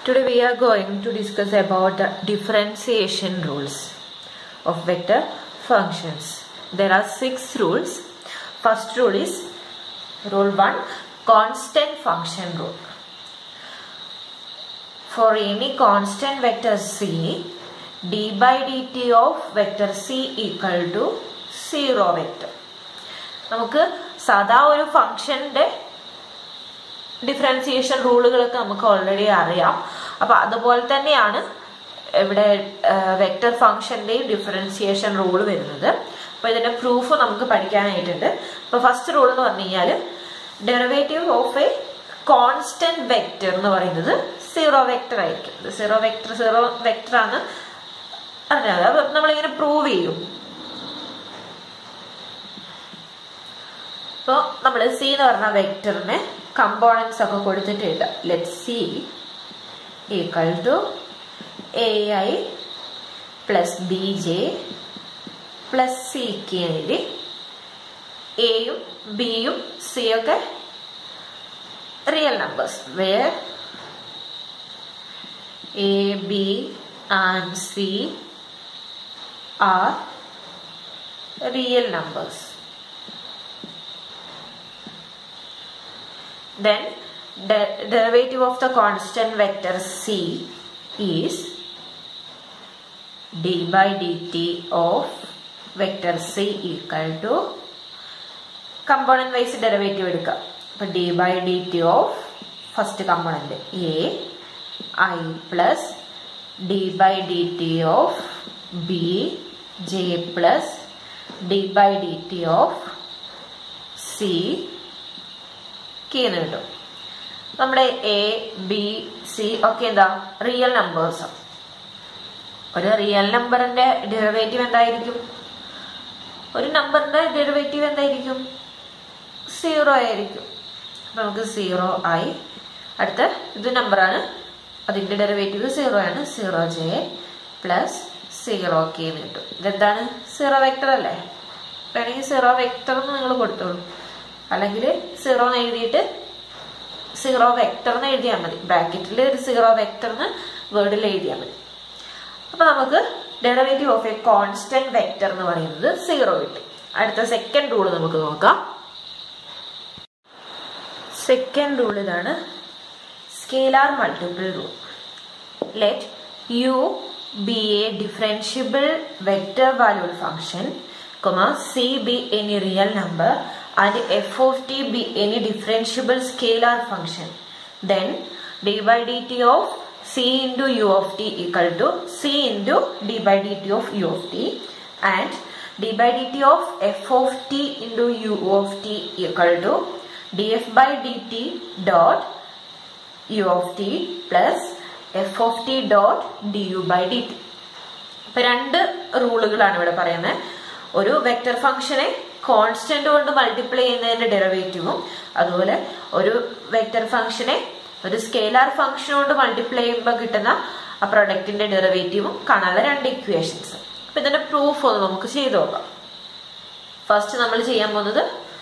Today we are going to discuss about the differentiation rules of vector functions. There are six rules. First rule is rule 1 constant function rule. For any constant vector c, d by dt of vector c equal to 0 vector. നമുക്ക് സാധാ ഒരു ഫംഗ്ഷന്റെ differentiation റൂളുകളൊക്കെ നമുക്ക് already അറിയാം അപ്പൊ അതുപോലെ തന്നെയാണ് ഇവിടെ വെക്റ്റർ ഫംഗ്ഷന്റെയും ഡിഫറൻസിയേഷൻ റൂൾ വരുന്നത് അപ്പൊ ഇതിന്റെ പ്രൂഫ് നമുക്ക് പഠിക്കാനായിട്ടുണ്ട് അപ്പൊ ഫസ്റ്റ് റൂൾ എന്ന് പറഞ്ഞു കഴിഞ്ഞാൽ derivative of a constant vector എന്ന് പറയുന്നത് സീറോ വെക്റ്റർ ആയിരിക്കും സീറോ വെക്റ്റർ സീറോ വെക്റ്റർ ആണ് അറിഞ്ഞത് അപ്പൊ നമ്മളിങ്ങനെ പ്രൂവ് ചെയ്യും അപ്പോൾ നമ്മൾ സി എന്ന് പറഞ്ഞ വെക്ടറിന് കമ്പോണൻസ് ഒക്കെ കൊടുത്തിട്ടുണ്ട് let C equal to A I plus B J plus C K എഴുതി എയും ബിയും സി ഒക്കെ real numbers where A B and C are real numbers then the derivative of the constant vector c is d by dt of vector c equal to component wise derivative എടുക്കാം അപ്പൊ d by dt of first component a i plus d by dt of b j plus d by dt of c എന്ന് കിട്ടും നമ്മുടെ A B C ഒക്കെ എന്താ real numbers ഒരു real നമ്പറിന്റെ derivative എന്തായിരിക്കും ഒരു നമ്പറിന്റെ ഡെറിവേറ്റീവ് എന്തായിരിക്കും സീറോ ആയിരിക്കും അപ്പൊ നമുക്ക് സീറോ ആയി അടുത്ത ഇത് നമ്പറാണ് അതിന്റെ ഡെറിവേറ്റീവ് സീറോ ആണ് zero J plus zero K എന്ന് കിട്ടും ഇതെന്താണ് സീറോ വെക്ടർ അല്ലേ വേണമെങ്കിൽ സീറോ വെക്ടർ എന്ന് നിങ്ങൾ കൊടുത്തോളൂ അല്ലെങ്കിൽ സീറോ എന്ന് എഴുതിയിട്ട് സീറോ വെക്ടർ എന്ന് എഴുതിയാൽ മതി ബ്രാക്കറ്റിൽ ഒരു സീറോ വെക്ടർ എന്ന് വേർഡിൽ എഴുതിയാൽ മതി അപ്പൊ നമുക്ക് derivative of a constant vector എന്ന് പറയുന്നത് സീറോ കിട്ടും അടുത്ത സെക്കൻഡ് റൂൾ നമുക്ക് നോക്കാം സെക്കൻഡ് റൂൾ ഇതാണ് scalar multiple rule let U be a differentiable vector valued function comma c be any real number and f of t be any differentiable scalar function then d by dt of c into u of t equal to c into d by dt of u of t and d by dt of f of t into u of t equal to df by dt dot u of t plus f of t dot du by dt ഇപ്പൊ രണ്ട് റൂളുകളാണ് ഇവിടെ പറയുന്നത് ഒരു vector ഫംഗ്ഷനെ constant കൊണ്ട് multiply ചെയ്യുന്നതിന്റെ ഡെറിവേറ്റീവും അതുപോലെ ഒരു വെക്റ്റർ ഫംഗ്ഷനെ ഒരു സ്കെയിലാർ ഫംഗ്ഷൻ കൊണ്ട് മൾട്ടിപ്ലൈ ചെയ്യുമ്പോൾ കിട്ടുന്ന ആ പ്രൊഡക്റ്റിന്റെ ഡെറിവേറ്റീവും കാണാനുള്ള രണ്ട് ഇക്വേഷൻസ് അപ്പൊ ഇതിന്റെ പ്രൂഫ് ഒന്ന് നമുക്ക് ചെയ്തു നോക്കാം ഫസ്റ്റ് നമ്മൾ ചെയ്യാൻ പോകുന്നത്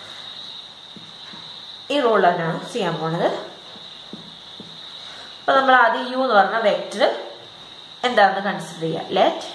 ഈ റൂളാണ് ചെയ്യാൻ പോണത് അപ്പൊ നമ്മൾ ആദ്യം യു എന്ന് പറഞ്ഞ വെക്ടർ എന്താണെന്ന് കൺസിഡർ ചെയ്യാം let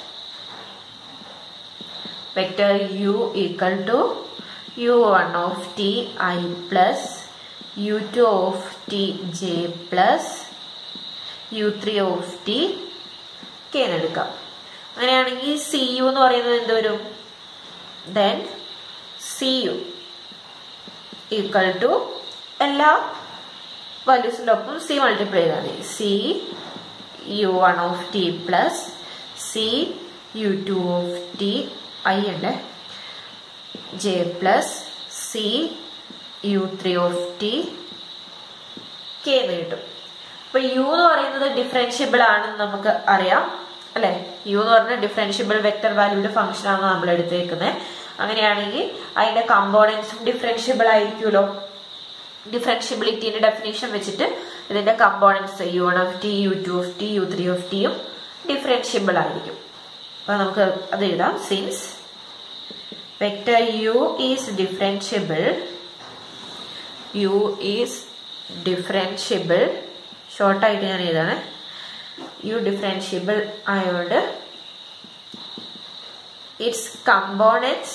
vector u equal to u1 of t i plus u2 of t j plus u3 of t k എടുക്കാം അങ്ങനെയാണെങ്കിൽ സി യു എന്ന് പറയുന്നത് എന്ത് വരും then C U equal to എല്ലാ വാല്യൂസിൻ്റെ ഒപ്പം സി മൾട്ടിപ്ലൈ ചെയ്താൽ മതി C U one of T plus C U two of T I ഉണ്ട് J plus C U three of T K എന്ന് കിട്ടും അപ്പൊ യു എന്ന് പറയുന്നത് ഡിഫറൻഷ്യബിൾ ആണെന്ന് നമുക്ക് അറിയാം അല്ലെ യു എന്ന് പറഞ്ഞ ഡിഫറൻഷ്യബിൾ വെക്ടർ വാല്യൂയുടെ ഫംഗ്ഷൻ ആണ് നമ്മൾ എടുത്തേക്കുന്നത് അങ്ങനെയാണെങ്കിൽ അതിന്റെ കമ്പോണൻസും ഡിഫറൻഷ്യബിൾ ആയിരിക്കുമല്ലോ ഡിഫറൻഷ്യബിലിറ്റിന്റെ ഡെഫിനേഷൻ വെച്ചിട്ട് ഇതിന്റെ components U one of T U two of T U three of ടിയും ഡിഫറൻഷ്യബിൾ ആയിരിക്കും അപ്പൊ നമുക്ക് അത് എഴുതാം since vector U is differentiable U is differentiable ഷോർട്ടായിട്ട് ഞാൻ എഴുതാണ് യു ഡിഫറൻഷ്യബിൾ ആയതുകൊണ്ട് ഇറ്റ്സ് കമ്പോണൻസ്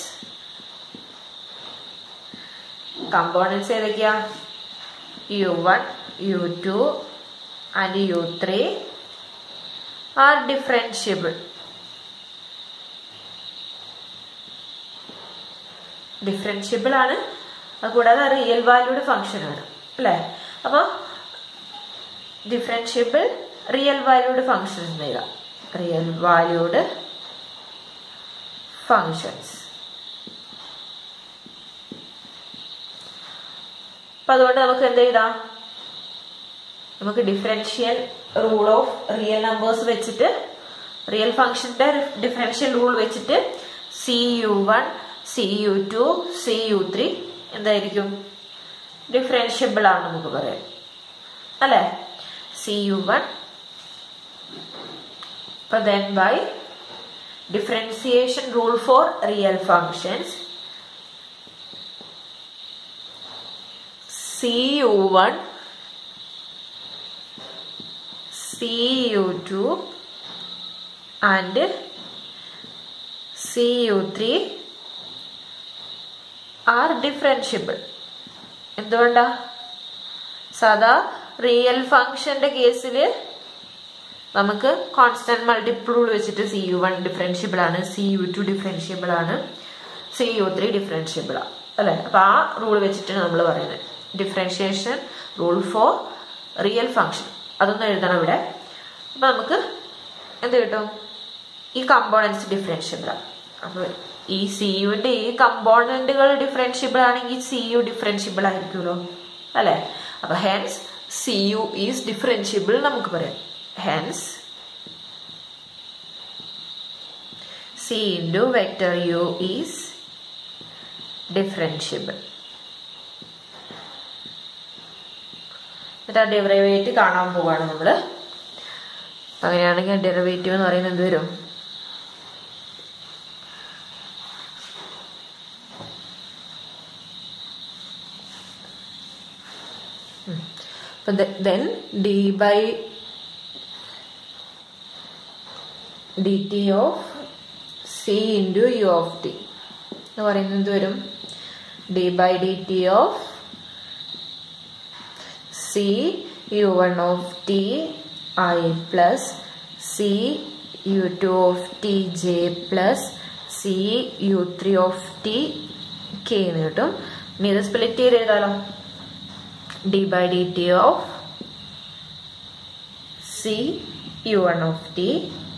കമ്പോണൻസ് ഏതൊക്കെയാ U one U two and U three are differentiable differentiable ആണ് അതുകൂടാതെ റിയൽ വാല്യൂഡ് ഫംഗ്ഷൻ ആണ് അല്ലേ അപ്പോൾ ഡിഫറൻഷ്യബിൾ റിയൽ വാല്യൂഡ് ഫംഗ്ഷൻസ് എഴുതാം റിയൽ വാല്യൂഡ് ഫങ്ഷൻസ് അപ്പൊ അതുകൊണ്ട് നമുക്ക് എന്ത് എഴുതാം നമുക്ക് differential rule of real numbers വെച്ചിട്ട് റിയൽ ഫംഗ്ഷന്റെ ഡിഫറൻഷ്യൽ റൂൾ വെച്ചിട്ട് C U one C U two C U three എന്തായിരിക്കും ഡിഫറൻഷ്യബിൾ ആണ് നമുക്ക് പറയാം അല്ലെ സി യു വൺ അപ്പൊ then by differentiation rule for real functions cu1 cu2 and cu3 are differentiable എന്തുകൊണ്ടാ സാധാ റിയൽ ഫംഗ്ഷന്റെ കേസിൽ നമുക്ക് കോൺസ്റ്റന്റ് മൾട്ടിപ്പിൾ റൂൾ വെച്ചിട്ട് സി യു വൺ ഡിഫറൻഷ്യബിൾ ആണ് സി യു ടു ഡിഫറൻഷ്യബിൾ ആണ് സി യു ത്രീ ഡിഫറൻഷ്യബിൾ ആണ് അല്ലെ അപ്പൊ ആ റൂൾ വെച്ചിട്ടാണ് നമ്മൾ പറയുന്നത് differentiation rule for real function അതൊന്ന് എഴുതണം ഇവിടെ അപ്പൊ നമുക്ക് എന്ത് കിട്ടും ഈ കമ്പോണൻസ് ഡിഫറൻഷ്യബിൾ ആണ് അപ്പൊ ഈ സി യുവിന്റെ ഈ കമ്പോണന്റുകൾ ഡിഫറൻഷ്യബിൾ ആണെങ്കിൽ സി യു ഡിഫറൻഷ്യബിൾ ആയിരിക്കുമല്ലോ അല്ലെ അപ്പൊ hence C U is differentiable നമുക്ക് പറയാം hence c into vector u is differentiable എന്നിട്ട് ആ ഡെറിവേറ്റീവ് കാണാൻ പോവാണ് നമ്മൾ അങ്ങനെയാണെങ്കിൽ ഡെറിവേറ്റീവ് എന്ന് പറയുന്നത് എന്ത് വരും അപ്പൊ then D by dt of c into u of t എന്ന് പറയുന്നത് എന്ത് വരും d by dt of c u1 of t i plus c u2 of t j plus c u3 of t k എന്ന് കിട്ടും ഇനി ഇത് split ചെയ്ത് എഴുതാലോ d by dt of c u1 of t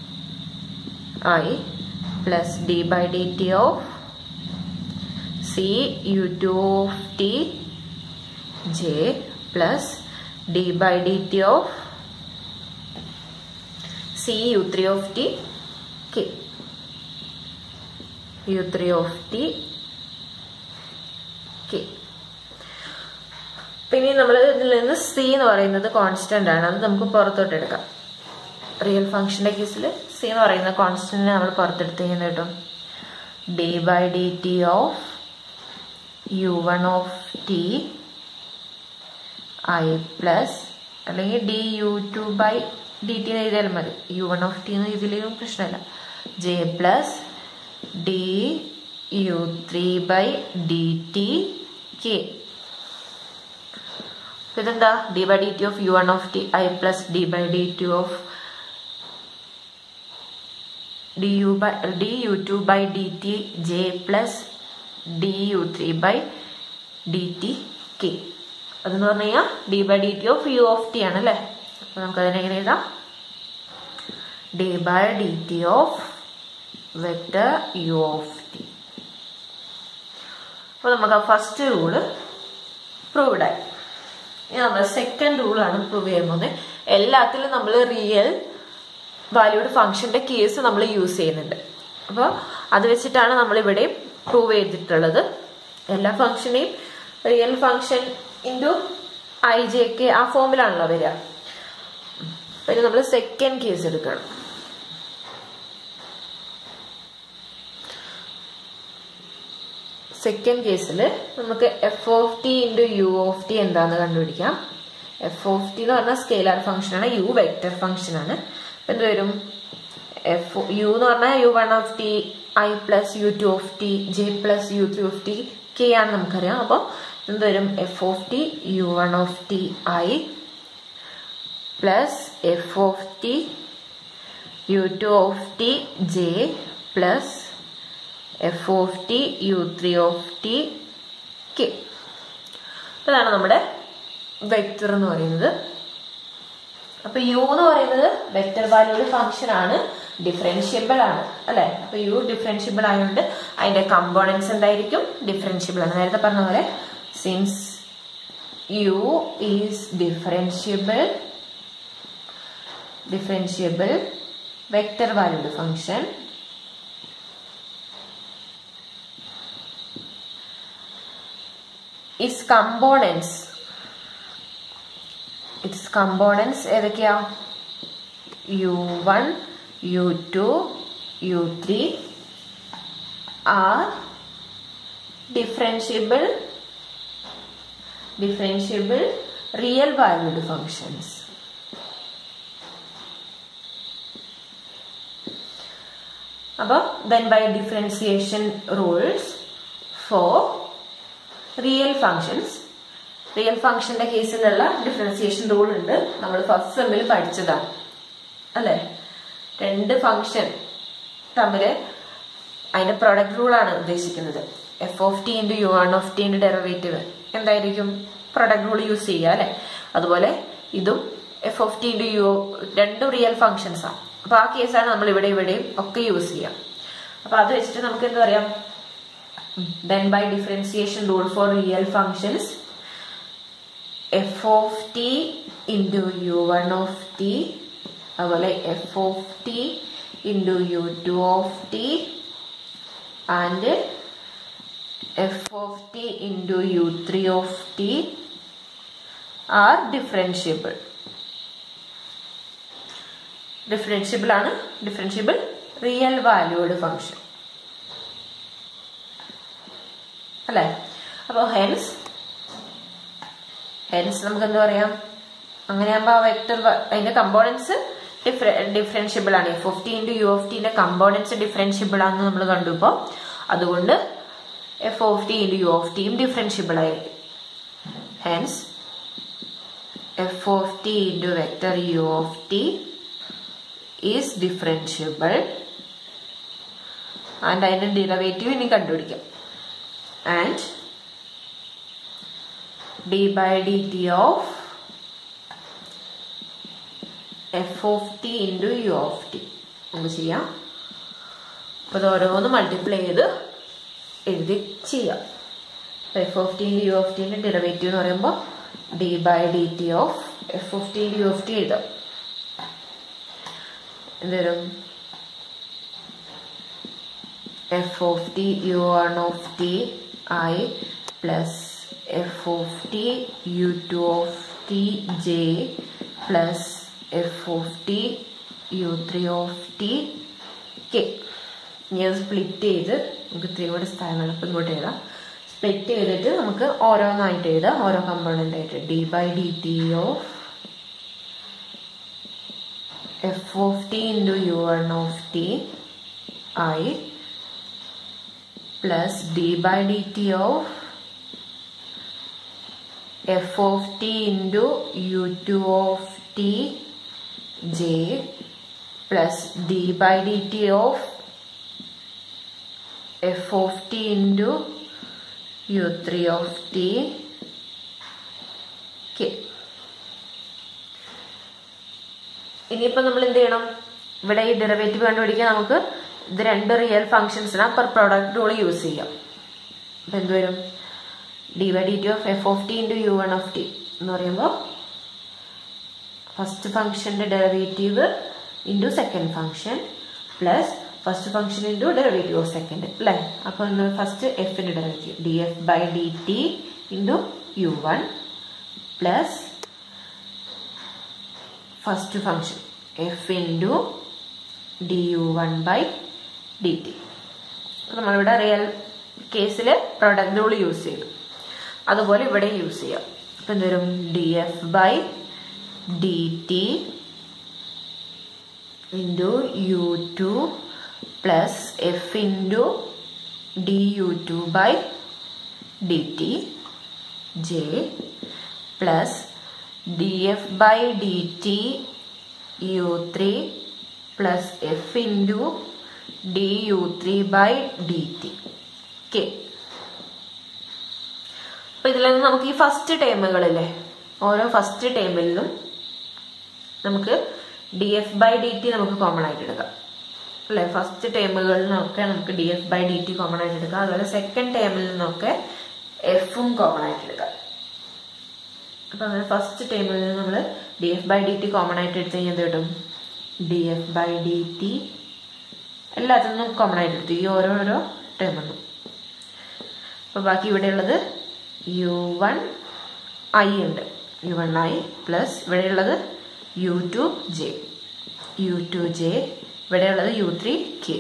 i plus d by dt of c u2 of t j plus d by dt of c u3 of t k u3 of t k പിന്നെ നമ്മൾ ഇതിൽ നിന്ന് C എന്ന് പറയുന്നത് constant ആണ് അത് നമുക്ക് പുറത്തോട്ട് എടുക്കാം റിയൽ ഫംഗ്ഷന്റെ കേസിൽ സി എന്ന് പറയുന്ന കോൺസ്റ്റന്റിനെ നമ്മൾ പുറത്തെടുത്ത് കഴിഞ്ഞാൽ കിട്ടും D by D T of U one of T I plus അല്ലെങ്കിൽ D U two by D T എന്ന് എഴുതിയാലും മതി യു വൺ ഓഫ് ടി എന്ന് എഴുതിയില്ലെങ്കിലും പ്രശ്നമില്ല J plus D U three by D T K ഇതെന്താ D by D T of U one of T I plus D by D T of D U by D U two by D T J plus D U three by D T K അതെന്ന് പറഞ്ഞു കഴിഞ്ഞാൽ D by D T of U of T ആണ് അല്ലേ അപ്പൊ നമുക്ക് അതിനെ എങ്ങനെ എഴുതാം D by D T of vector U of T അപ്പൊ നമുക്ക് ആ ഫസ്റ്റ് റൂള് പ്രൂവ്ഡ് ആയി ഇനി നമ്മൾ സെക്കൻഡ് റൂളാണ് പ്രൂവ് ചെയ്യാൻ പോകുന്നത് എല്ലാത്തിലും നമ്മൾ റിയൽ വാല്യൂഡ് ഫംഗ്ഷന്റെ കേസ് നമ്മൾ യൂസ് ചെയ്യുന്നുണ്ട് അപ്പോൾ അത് വെച്ചിട്ടാണ് നമ്മൾ ഇവിടെ പ്രൂവ് ചെയ്തിട്ടുള്ളത് എല്ലാ ഫംഗ്ഷനെയും real function into I J K ആ ഫോമിലാണല്ലോ വരിക പിന്നെ നമ്മൾ സെക്കൻഡ് കേസ് എടുക്കണം സെക്കൻഡ് കേസിൽ നമുക്ക് F of T into U of T എന്താന്ന് കണ്ടുപിടിക്കാം എഫ് ഓഫ് ടി എന്ന് പറഞ്ഞാൽ സ്കെയിലാർ ഫംഗ്ഷനാണ് യു വെക്റ്റർ ഫംഗ്ഷനാണ് അപ്പം എന്ത് വരും എഫ് യു എന്ന് പറഞ്ഞാൽ U one of T I plus U two of T J plus U three of T K ആണ് നമുക്കറിയാം അപ്പോൾ എന്ത് വരും F of T U one of T I plus F of T U two of T J plus F of T U three of T K അതാണ് നമ്മുടെ vector എന്ന് പറയുന്നത് അപ്പൊ യു എന്ന് പറയുന്നത് വെക്റ്റർ വാല്യൂഡ് ഫംഗ്ഷൻ ആണ് differentiable ആണ് അല്ലെ അപ്പൊ യു ഡിഫറൻഷ്യബിൾ ആയതുകൊണ്ട് അതിന്റെ കമ്പോണൻസ് എന്തായിരിക്കും ഡിഫറൻഷ്യബിൾ ആണ് നേരത്തെ പറഞ്ഞ പോലെ since U is differentiable differentiable vector valued function is components it's components ഏതൊക്കെയാ U one U two U three are differentiable differentiable real valued functions അപ്പോൾ then by differentiation rules for real functions real ഫംഗ്ഷന്റെ കേസിലുള്ള differentiation rule ഉണ്ട് നമ്മൾ first സെമ്മിൽ പഠിച്ചതാണ് അല്ലെ രണ്ട് function തമ്മിൽ അതിന്റെ പ്രൊഡക്റ്റ് റൂളാണ് ഉദ്ദേശിക്കുന്നത് F of T into U one of ടിന്റെ ഡെറിവേറ്റീവ് എന്തായിരിക്കും പ്രൊഡക്റ്റ് റൂൾ യൂസ് ചെയ്യുക അല്ലെ അതുപോലെ ഇതും F of T into U രണ്ടും റിയൽ ഫംഗ്ഷൻസ് ആണ് അപ്പൊ ആ കേസാണ് നമ്മൾ ഇവിടെ ഇവിടെയും ഒക്കെ യൂസ് ചെയ്യുക അപ്പൊ അത് വെച്ചിട്ട് നമുക്ക് എന്താ പറയാം then by differentiation rule for real functions f of t into u1 of t അതുപോലെ f of t into u2 of t and f of t into u3 of t are differentiable differentiable ആണ് differentiable real valued function അല്ലേ അപ്പോൾ hence hence നമുക്ക് എന്താ പറയാം അങ്ങനെയാകുമ്പോൾ ആ vector അതിന്റെ കമ്പോണൻസ് ഡിഫറൻഷ്യബിൾ ആണ് F of T into U of ടിന്റെ കമ്പോണൻസ് ഡിഫറൻഷ്യബിൾ ആണെന്ന് നമ്മൾ കണ്ടു ഇപ്പോൾ അതുകൊണ്ട് F of T into U of ടിയും ഡിഫറൻഷ്യബിൾ ആയിരിക്കും hence F of T into vector U of T is differentiable and അതിന്റെ ഡെറിവേറ്റീവ് ഇനി കണ്ടുപിടിക്കാം and d by dt of f of t into u of t നമുക്ക് ചെയ്യാം അപ്പോൾ ഇത് ഓരോന്ന് മൾട്ടിപ്ലൈ ചെയ്ത് എഴുതി ചെയ്യാം F of T into U of ടിൻ്റെ ഡെറിവേറ്റീവ് എന്ന് പറയുമ്പോൾ D by D T of F of T into U of T എഴുതാം എന്തരും F of T U one of T i plus f of t u2 of t j plus f of t u3 of t k ഇനി അത് split ചെയ്ത് നമുക്ക് ഇത്തിരികൂടെ സ്ഥലങ്ങൾ ഇപ്പം ഇങ്ങോട്ട് എഴുതാം സ്പ്ലിറ്റ് ചെയ്തിട്ട് നമുക്ക് ഓരോന്നായിട്ട് എഴുതാം ഓരോ കമ്പോണൻ്റ് ആയിട്ട് D by D T of F of T into U one of T I plus d by dt of f of t into u2 of t j plus d by dt of f of t into u3 of t k ഇനിയിപ്പോൾ നമ്മൾ എന്ത് ചെയ്യണം ഇവിടെ ഈ derivative കണ്ടുപിടിക്കാൻ നമുക്ക് ഇത് രണ്ട് റിയൽ ഫംഗ്ഷൻസിനാണ് പെർ പ്രോഡക്റ്റ് റൂൾ യൂസ് ചെയ്യാം അപ്പം എന്ത് വരും D by D T of F of T into U one of T എന്ന് പറയുമ്പോൾ ഫസ്റ്റ് ഫംഗ്ഷന്റെ derivative into second function plus first function into derivative of second അല്ലേ അപ്പോൾ ഇന്ന് ഫസ്റ്റ് എഫിന്റെ derivative D F by D T into U one plus first function F into D U one by D T നമ്മളിവിടെ real കേസിൽ product rule use ചെയ്തു അതുപോലെ ഇവിടെ use ചെയ്യാം അപ്പം എന്തോരും D F by D T into U two plus F into D U two by D T J plus D F by D T U three plus F into D U three by D T K അപ്പൊ ഇതിൽ നിന്ന് നമുക്ക് ഈ first ടേമുകളില്ലേ ഓരോ first ടേമിലും നമുക്ക് D F by D T നമുക്ക് common ആയിട്ട് എടുക്കാം അല്ലെ ഫസ്റ്റ് ടേമുകളിൽ നിന്നൊക്കെ നമുക്ക് D F by D T common ആയിട്ട് എടുക്കാം അതുപോലെ സെക്കൻഡ് ടേമിൽ നിന്നൊക്കെ എഫും കോമൺ ആയിട്ട് എടുക്കാം അപ്പൊ അങ്ങനെ ഫസ്റ്റ് ടേമിൽ നിന്ന് നമ്മൾ D F by D T common ആയിട്ട് എടുത്തു കഴിഞ്ഞാൽ എന്ത് കിട്ടും D F by D T എല്ലാത്തിൽ നിന്നും കോമൺ ആയിട്ട് എടുത്തു ഈ ഓരോരോ ടേമിൽ നിന്നും അപ്പൊ ബാക്കി ഇവിടെയുള്ളത് യു വൺ ഐ ഉണ്ട് യു വൺ ഐ പ്ലസ് ഇവിടെയുള്ളത് U two J U two J ഇവിടെയുള്ളത് യു ത്രീ കെ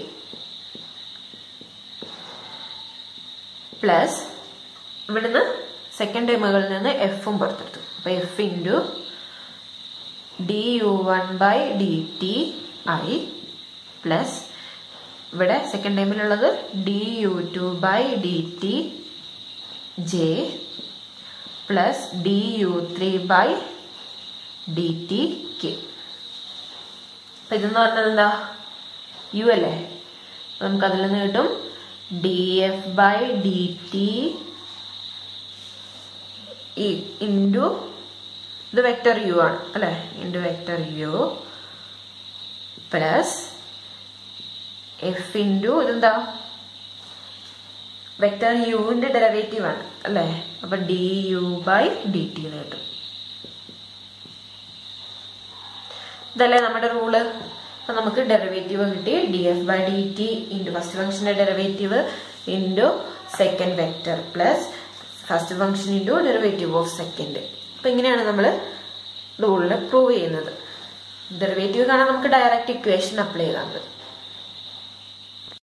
പ്ലസ് ഇവിടുന്ന് സെക്കൻഡ് ടേമുകളിൽ നിന്ന് എഫും പുറത്തെടുത്തു അപ്പൊ F into D U one by D T I plus ഇവിടെ സെക്കൻഡ് ടൈമിലുള്ളത് D U two by D T J plus D U three by D T K അപ്പൊ ഇതെന്ന് പറഞ്ഞത് എന്താ യു അല്ലേ നമുക്ക് അതിൽ നിന്ന് കിട്ടും D F by D T into ഇത് വെക്ടർ യു ആണ് അല്ലെ into vector U plus F into ഇതെന്താ വെക്ടർ യുവിന്റെ ഡെറിവേറ്റീവ് ആണ് അല്ലെ അപ്പൊ D U by D T എന്ന് കിട്ടും ഇതല്ലേ നമ്മുടെ റൂള് അപ്പൊ നമുക്ക് ഡെറിവേറ്റീവ് കിട്ടി D F by D T into first ഫംഗ്ഷന്റെ derivative into second vector plus first function into derivative of second അപ്പൊ ഇങ്ങനെയാണ് നമ്മൾ റൂളിൽ പ്രൂവ് ചെയ്യുന്നത് ഡെറിവേറ്റീവ് കാണാൻ നമുക്ക് ഡയറക്റ്റ് ഇക്വേഷൻ അപ്ലൈ ചെയ്താൽ മതി